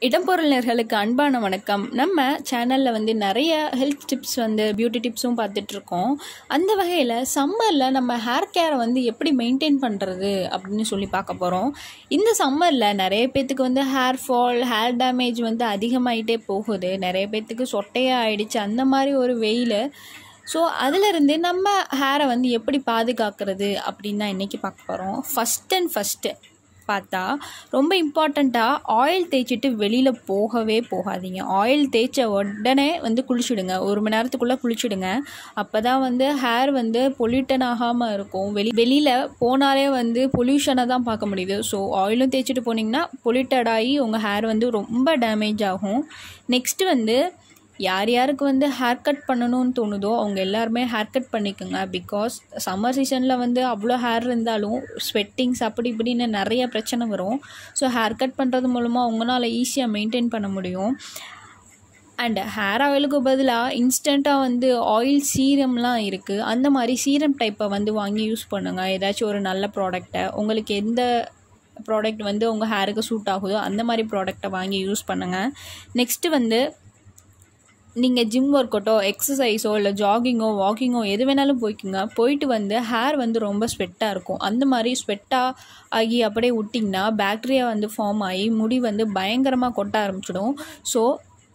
இடம்பொருளினர்களுக்கு அன்பான வணக்கம் நம்ம சேனலில் வந்து நிறைய ஹெல்த் டிப்ஸ் வந்து பியூட்டி டிப்ஸும் பார்த்துட்ருக்கோம் அந்த வகையில் சம்மரில் நம்ம ஹேர் கேரை வந்து எப்படி மெயின்டைன் பண்ணுறது அப்படின்னு சொல்லி பார்க்க போகிறோம் இந்த சம்மரில் நிறைய பேர்த்துக்கு வந்து ஹேர் ஃபால் ஹேர் டேமேஜ் வந்து அதிகமாயிட்டே போகுது நிறைய பேர்த்துக்கு சொட்டையாக ஆயிடுச்சு அந்த மாதிரி ஒரு வெயில் ஸோ அதிலிருந்து நம்ம ஹேரை வந்து எப்படி பாதுகாக்கிறது அப்படின்னு தான் இன்றைக்கி பார்க்க போகிறோம் ஃபஸ்ட் அண்ட் ஃபஸ்ட்டு பார்த்தா ரொம்ப இம்பார்ட்டண்ட்டாக ஆயில் தேய்ச்சிட்டு வெளியில் போகவே போகாதீங்க ஆயில் தேய்ச்ச உடனே வந்து குளிச்சுடுங்க ஒரு மணி நேரத்துக்குள்ளே குளிச்சுடுங்க அப்போ தான் வந்து ஹேர் வந்து பொல்யூட்டன் ஆகாமல் இருக்கும் வெளி வெளியில் போனாலே வந்து பொல்யூஷனை தான் பார்க்க முடியுது ஸோ ஆயிலும் தேய்ச்சிட்டு போனீங்கன்னா பொல்யூட்டட் ஆகி உங்கள் ஹேர் வந்து ரொம்ப டேமேஜ் ஆகும் நெக்ஸ்ட்டு வந்து யார் யாருக்கு வந்து ஹேர் கட் பண்ணணும்னு தோணுதோ அவங்க எல்லாருமே ஹேர் கட் பண்ணிக்கோங்க பிகாஸ் சம்மர் சீசனில் வந்து அவ்வளோ ஹேர் இருந்தாலும் ஸ்வெட்டிங்ஸ் அப்படி இப்படின்னு நிறைய பிரச்சனை வரும் ஸோ ஹேர் கட் பண்ணுறது மூலமாக உங்களால் ஈஸியாக மெயின்டைன் பண்ண முடியும் அண்ட் ஹேர் ஆயிலுக்கு பதிலாக இன்ஸ்டண்ட்டாக வந்து ஆயில் சீரம்லாம் இருக்குது அந்த மாதிரி சீரம் டைப்பை வந்து வாங்கி யூஸ் பண்ணுங்கள் ஏதாச்சும் ஒரு நல்ல ப்ராடக்டை உங்களுக்கு எந்த ப்ராடக்ட் வந்து உங்கள் ஹேருக்கு சூட் ஆகுதோ அந்த மாதிரி ப்ராடக்டை வாங்கி யூஸ் பண்ணுங்கள் நெக்ஸ்ட்டு வந்து நீங்கள் ஜிம் ஒர்க் அவுட்டோ எக்ஸசைஸோ இல்லை ஜாகிங்கோ வாக்கிங்கோ எது வேணாலும் போய்க்குங்க போயிட்டு வந்து ஹேர் வந்து ரொம்ப ஸ்வெட்டாக இருக்கும் அந்த மாதிரி ஸ்வெட்டாக ஆகி அப்படியே விட்டிங்கன்னா பேக்டீரியா வந்து ஃபார்ம் ஆகி முடி வந்து பயங்கரமாக கொட்ட ஆரம்பிச்சிடும் ஸோ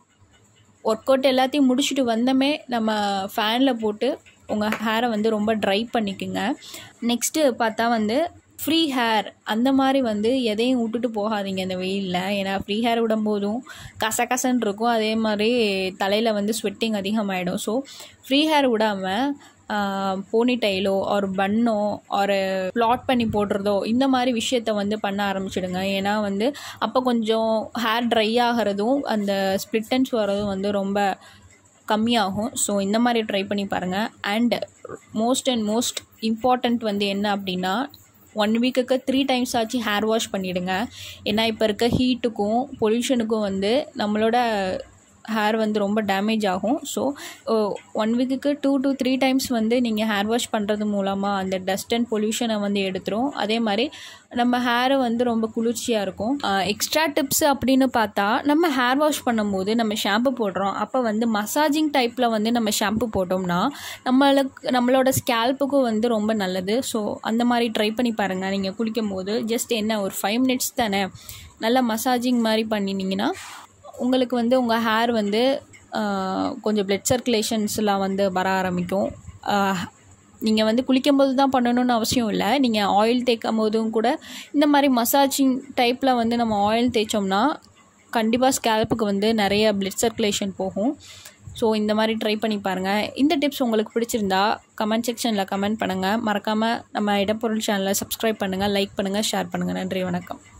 ஒர்க் அவுட் எல்லாத்தையும் முடிச்சுட்டு வந்தமே நம்ம ஃபேனில் போட்டு உங்கள் ஹேரை வந்து ரொம்ப ட்ரை பண்ணிக்கோங்க நெக்ஸ்ட்டு பார்த்தா வந்து ஃப்ரீ ஹேர் அந்த மாதிரி வந்து எதையும் விட்டுட்டு போகாதீங்க இந்த வெயிலில் ஏன்னா ஃப்ரீ ஹேர் விடும்போதும் கச கசன்னு இருக்கும் அதே மாதிரி தலையில் வந்து ஸ்வெட்டிங் அதிகமாகிடும் ஸோ ஃப்ரீ ஹேர் விடாமல் போனி டைலோ ஒரு பன்னோ ஒரு ப்ளாட் பண்ணி போடுறதோ இந்த மாதிரி விஷயத்த வந்து பண்ண ஆரம்பிச்சிடுங்க ஏன்னா வந்து அப்போ கொஞ்சம் ஹேர் ட்ரை ஆகிறதும் அந்த ஸ்ப்ளிட்டன்ஸ் வரதும் வந்து ரொம்ப கம்மியாகும் ஸோ இந்த மாதிரி ட்ரை பண்ணி பாருங்கள் and most and most important வந்து என்ன அப்படின்னா ஒன் வீக்குக்கு த்ரீ டைம்ஸ் ஆச்சு ஹேர் வாஷ் பண்ணிவிடுங்க ஏன்னா இப்போ இருக்க ஹீட்டுக்கும் பொல்யூஷனுக்கும் வந்து நம்மளோட ஹேர் வந்து ரொம்ப டேமேஜ் ஆகும் ஸோ ஒன் வீக்குக்கு டூ டு த்ரீ டைம்ஸ் வந்து நீங்கள் ஹேர் வாஷ் பண்ணுறது மூலமாக அந்த டஸ்ட் அண்ட் பொல்யூஷனை வந்து எடுத்துரும் அதே மாதிரி நம்ம ஹேரை வந்து ரொம்ப குளிர்ச்சியாக இருக்கும் எக்ஸ்ட்ரா டிப்ஸ் அப்படின்னு பார்த்தா நம்ம ஹேர் வாஷ் பண்ணும்போது நம்ம ஷாம்பு போடுறோம் அப்போ வந்து மசாஜிங் டைப்பில் வந்து நம்ம ஷாம்பு போட்டோம்னா நம்மளுக்கு நம்மளோட ஸ்கேல்ப்புக்கும் வந்து ரொம்ப நல்லது ஸோ அந்த மாதிரி ட்ரை பண்ணி பாருங்கள் நீங்கள் குளிக்கும் போது ஜஸ்ட் என்ன ஒரு ஃபைவ் மினிட்ஸ் தானே நல்லா மசாஜிங் மாதிரி பண்ணினீங்கன்னா உங்களுக்கு வந்து உங்கள் ஹேர் வந்து கொஞ்சம் பிளட் சர்க்குலேஷன்ஸ்லாம் வந்து வர ஆரம்பிக்கும் நீங்கள் வந்து குளிக்கும்போது தான் பண்ணணும்னு அவசியம் இல்லை நீங்கள் ஆயில் தேய்க்கும் போதும் கூட இந்த மாதிரி மசாஜிங் டைப்பில் வந்து நம்ம ஆயில் தேய்ச்சோம்னா கண்டிப்பாக ஸ்கேல்ப்புக்கு வந்து நிறைய பிளட் சர்க்குலேஷன் போகும் ஸோ இந்த மாதிரி ட்ரை பண்ணி பாருங்கள் இந்த டிப்ஸ் உங்களுக்கு பிடிச்சிருந்தா கமெண்ட் செக்ஷனில் கமெண்ட் பண்ணுங்கள் மறக்காமல் நம்ம இடப்பொருள் சேனலை சப்ஸ்கிரைப் பண்ணுங்கள் லைக் பண்ணுங்கள் ஷேர் பண்ணுங்கள் நன்றி வணக்கம்